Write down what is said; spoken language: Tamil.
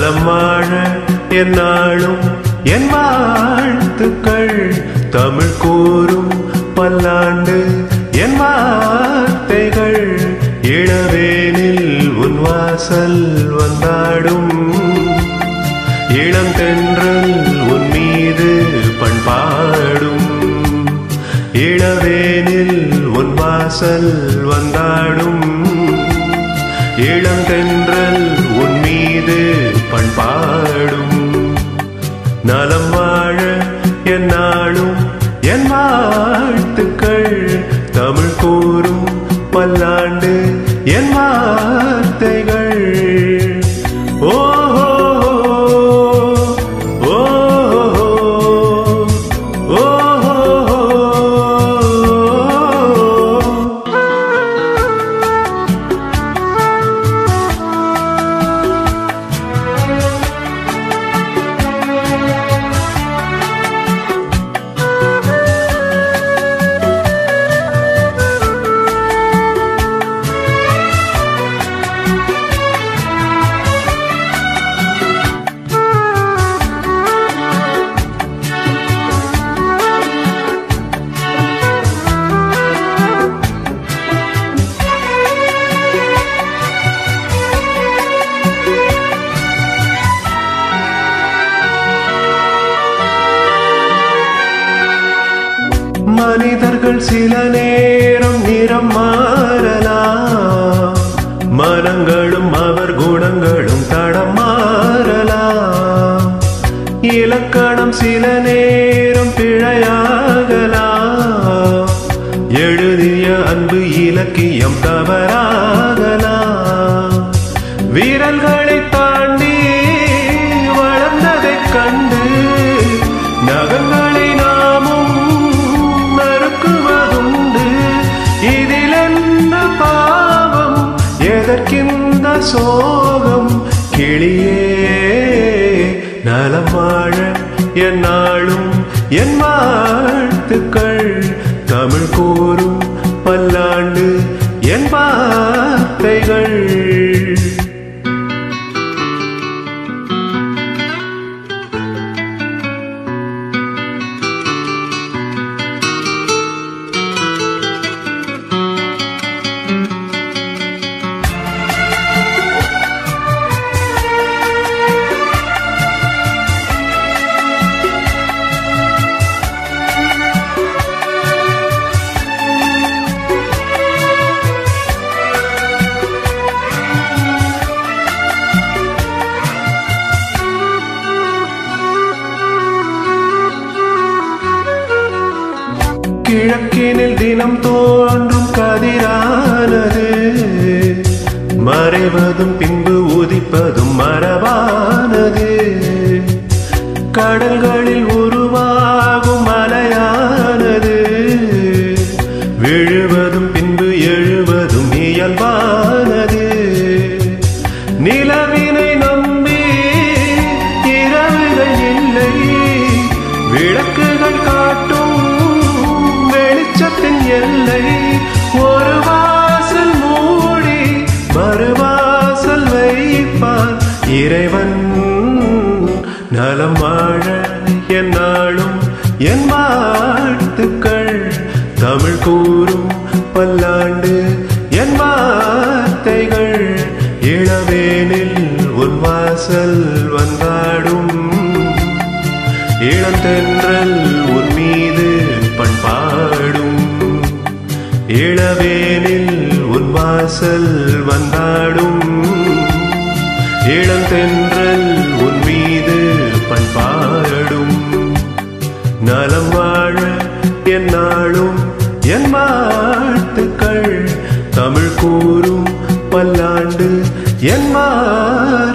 நலம் வாழ என்னாலும் என் வாழ்த்துக்கள் தமிழ் கூறும் பல்லாண்டு என் வார்த்தைகள் இளவேனில் உன் வாசல் வந்தாடும் இளம் தென்றல் உன் மீது பண்பாடும் இளவேனில் உன் வாசல் வந்தாடும் இளம் தென்றல் உன் மீது பண்பாடும் நலம் வாழ என்னாலும் என் வாழ்த்துக்கள் தமிழ் கூறும் பல்லாண்டு என் வார்த்தைகள் ஓஹோ ஓஹோ ஓஹோ மனிதர்கள் சில நேரம் நிறம் மாறலாம் மனங்களும் அவர் குணங்களும் தடம் மாறலாம் இலக்கணம் சில நேரம் பிழையாகலாம் எழுதிய அன்பு இலக்கியம் தவறாகலாம் வீரல்களை தாண்டி வளர்ந்ததைக் கண்டு நகங்களை நாமும் மறுக்குவதுண்டு இதில் என்ன பாவம் எதற்கிந்த சோகம் கிளியே நலம் வாழ என்னாலும் என் வாழ்த்துக்கள் தமிழ் கூறும் பல்லாண்டு என் வார்த்தைகள் கிழக்கினில் தினம் தோன்றும் கதிரானது மறைவதும் பின்பு உதிப்பதும் மரபானது கடல்களில் உருவாகும் மலையானது விழுவதும் பின்பு எழுவதும் இயல்பானது நிலவினை நம்பி இரவுகள் இல்லை விளக்குகள் காட்டும் வெளிச்சத்தின் எல்லை ஒரு வாசல் மூடி மறுவாசல் வைப்பான் இறைவன் நலம் வாழ என்னாலும் என் வாழ்த்துக்கள் தமிழ் கூறும் பல்லாண்டு என் வார்த்தைகள் இளவேனில் உன் வாசல் வந்தாடும் இளந்தென்றல் உன் மீது பண்பாடும் இளவேனில் உன் வாசல் வந்தாடும் இளந்தென்றல் உன் மீது பண்பாடும் நலம் வாழ என்னாலும் என் வாழ்த்துக்கள் தமிழ் கூறும் பல்லாண்டு என் வா